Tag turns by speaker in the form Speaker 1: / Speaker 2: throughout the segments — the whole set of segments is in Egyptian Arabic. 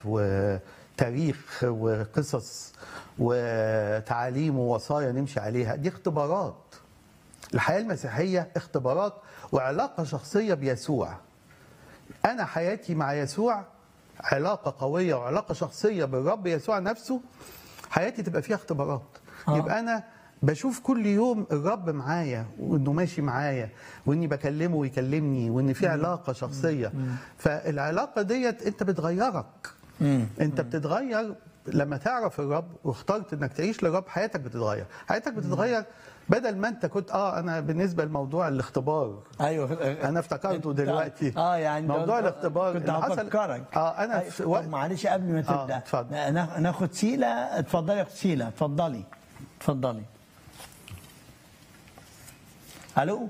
Speaker 1: وتاريخ وقصص وتعاليم ووصايا نمشي عليها دي اختبارات الحياة المسيحية اختبارات وعلاقة شخصية بيسوع أنا حياتي مع يسوع علاقة قوية وعلاقة شخصية بالرب يسوع نفسه حياتي تبقى فيها اختبارات
Speaker 2: آه.
Speaker 1: يبقى أنا بشوف كل يوم الرب معايا وانه ماشي معايا واني بكلمه ويكلمني وان في علاقه شخصيه فالعلاقه ديت انت بتغيرك انت بتتغير لما تعرف الرب واخترت انك تعيش للرب حياتك بتتغير حياتك بتتغير بدل ما انت كنت اه انا بالنسبه لموضوع الاختبار
Speaker 2: ايوه
Speaker 1: انا افتكرته دلوقتي
Speaker 2: اه يعني
Speaker 1: موضوع
Speaker 2: ده-
Speaker 1: الاختبار
Speaker 2: كنت
Speaker 1: اللي حصل-
Speaker 2: هفكرك
Speaker 1: اه انا
Speaker 2: أيوة.
Speaker 1: في
Speaker 2: طب
Speaker 1: وقت
Speaker 2: معلش قبل ما
Speaker 1: آه،
Speaker 2: تبدا
Speaker 1: اتفضل.
Speaker 2: نا- ناخد سيله اتفضلي يا اخت سيله اتفضلي اتفضلي الو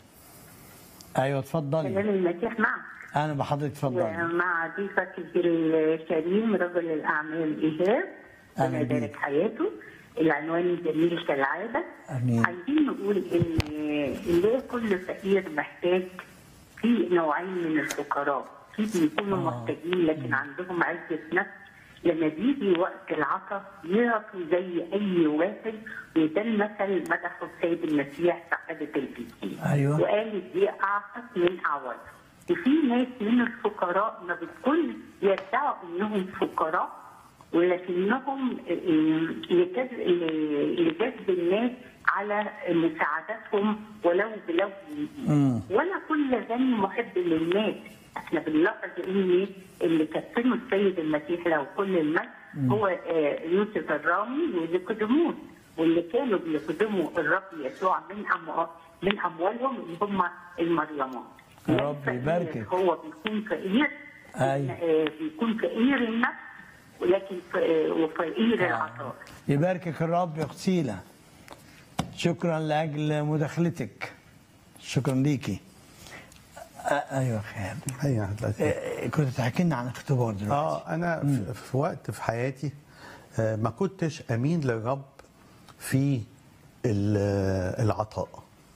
Speaker 2: ايوه اتفضلي
Speaker 3: سلام المسيح معك
Speaker 2: انا بحضرتك اتفضلي
Speaker 3: ومع ضيفك الكريم رجل الاعمال ايهاب
Speaker 2: أهلا
Speaker 3: ربنا
Speaker 2: بيك.
Speaker 3: يبارك حياته العنوان الجميل كالعاده
Speaker 2: آمين.
Speaker 3: عايزين نقول ان ليه كل فقير محتاج في نوعين من الفقراء في بيكونوا محتاجين لكن عندهم عزه نفس لما بيجي وقت العطا يعطوا زي اي واحد وده المثل مدحه السيد المسيح سعاده الجسيم
Speaker 2: أيوة.
Speaker 3: وقالت دي اعطت من اعوض وفي ناس من الفقراء ما بتكون يدعوا انهم فقراء ولكنهم لجذب لجذب الناس على مساعدتهم ولو بلو ولا كل غني محب للناس احنا بنلاحظ ان اللي كفنوا السيد المسيح له كل المجد هو آه، يوسف الرامي ونيقوديموس واللي كانوا بيقدموا الرب يسوع من أموال من اموالهم اللي هم المريمات
Speaker 2: يا رب
Speaker 3: الفقير
Speaker 2: يباركك.
Speaker 3: هو بيكون فقير
Speaker 2: أيوة.
Speaker 3: آه، بيكون فقير النفس ولكن ف- آه، وفقير العطاء
Speaker 2: يباركك الرب يا اخت سيله شكرا لاجل مداخلتك شكرا ليكي آه، ايوه خير
Speaker 1: ايوه هتلاقي.
Speaker 2: آه، كنت تحكي لنا عن اختبار دلوقتي
Speaker 1: اه انا في- في وقت في حياتي آه، ما كنتش امين للرب في ال- العطاء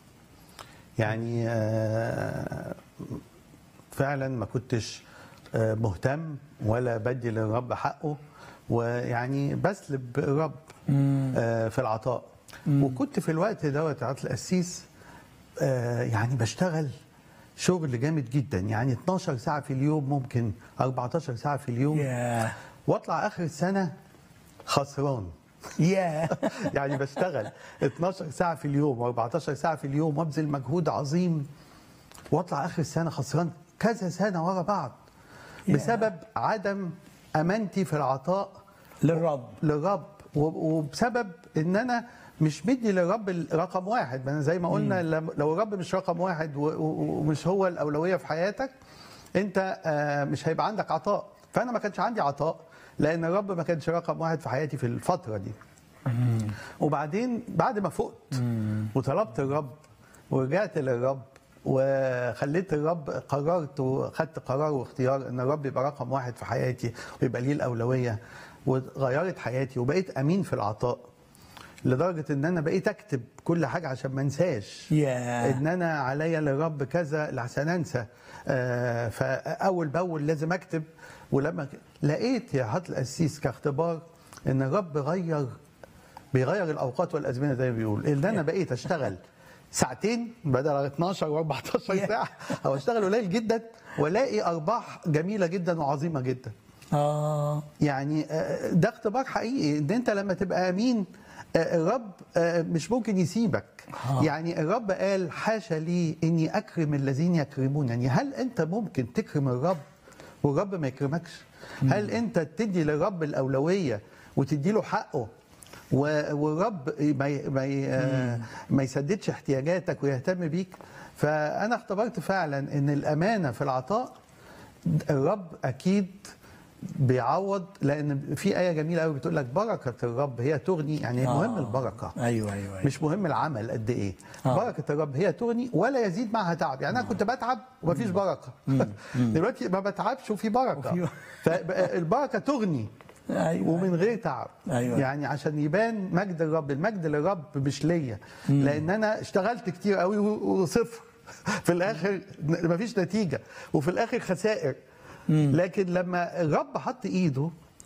Speaker 1: يعني آه، فعلا ما كنتش آه، مهتم ولا بدي للرب حقه ويعني بسلب الرب آه، في العطاء وكنت في الوقت دوت يا عطل القسيس آه، يعني بشتغل شغل جامد جدا يعني 12 ساعة في اليوم ممكن 14 ساعة في اليوم
Speaker 2: ياه
Speaker 1: واطلع اخر السنة خسران
Speaker 2: ياه
Speaker 1: يعني بشتغل 12 ساعة في اليوم و14 ساعة في اليوم وابذل مجهود عظيم واطلع اخر السنة خسران كذا سنة ورا بعض بسبب عدم امانتي في العطاء
Speaker 2: للرب
Speaker 1: للرب و- وبسبب ان انا مش مدي للرب رقم واحد ما أنا زي ما قلنا لم- لو الرب مش رقم واحد و- و- ومش هو الاولويه في حياتك انت آه، مش هيبقى عندك عطاء فانا ما كانش عندي عطاء لان الرب ما كانش رقم واحد في حياتي في الفتره دي وبعدين بعد ما فقت وطلبت الرب ورجعت للرب وخليت الرب قررت وخدت قرار واختيار ان الرب يبقى رقم واحد في حياتي ويبقى ليه الاولويه وغيرت حياتي وبقيت امين في العطاء لدرجه ان انا بقيت اكتب كل حاجه عشان ما انساش
Speaker 2: ياه.
Speaker 1: ان انا عليا للرب كذا لحسن انسى آه، فاول باول لازم اكتب ولما ك- لقيت يا حضرة القسيس كاختبار ان الرب غير بيغير الاوقات والازمنه زي ما بيقول ان انا بقيت اشتغل ساعتين بدل 12 و14 ساعه او اشتغل قليل جدا والاقي ارباح جميله جدا وعظيمه جدا
Speaker 2: اه
Speaker 1: يعني آه، ده اختبار حقيقي ان انت لما تبقى امين آه، الرب آه، مش ممكن يسيبك
Speaker 2: آه.
Speaker 1: يعني الرب قال حاشا لي اني اكرم الذين يكرمونني هل انت ممكن تكرم الرب والرب ما يكرمكش هل انت تدي للرب الاولويه وتدي له حقه و- والرب ما ي- ما ي- آه، ما يسددش احتياجاتك ويهتم بيك فانا اختبرت فعلا ان الامانه في العطاء الرب اكيد بيعوض لان في ايه جميله قوي بتقول لك بركه الرب هي تغني يعني
Speaker 2: آه.
Speaker 1: مهم البركه
Speaker 2: ايوه ايوه, أيوة.
Speaker 1: مش مهم العمل قد ايه
Speaker 2: آه.
Speaker 1: بركه الرب هي تغني ولا يزيد معها تعب يعني انا كنت بتعب ومفيش بركه دلوقتي ما بتعبش وفي بركه
Speaker 2: وفي-
Speaker 1: فالبركه تغني
Speaker 2: أيوة.
Speaker 1: ومن غير تعب
Speaker 2: أيوة.
Speaker 1: يعني عشان يبان مجد الرب المجد للرب مش ليا لان انا اشتغلت كتير قوي و- وصفر في الاخر مفيش نتيجه وفي الاخر خسائر لكن لما الرب حط ايده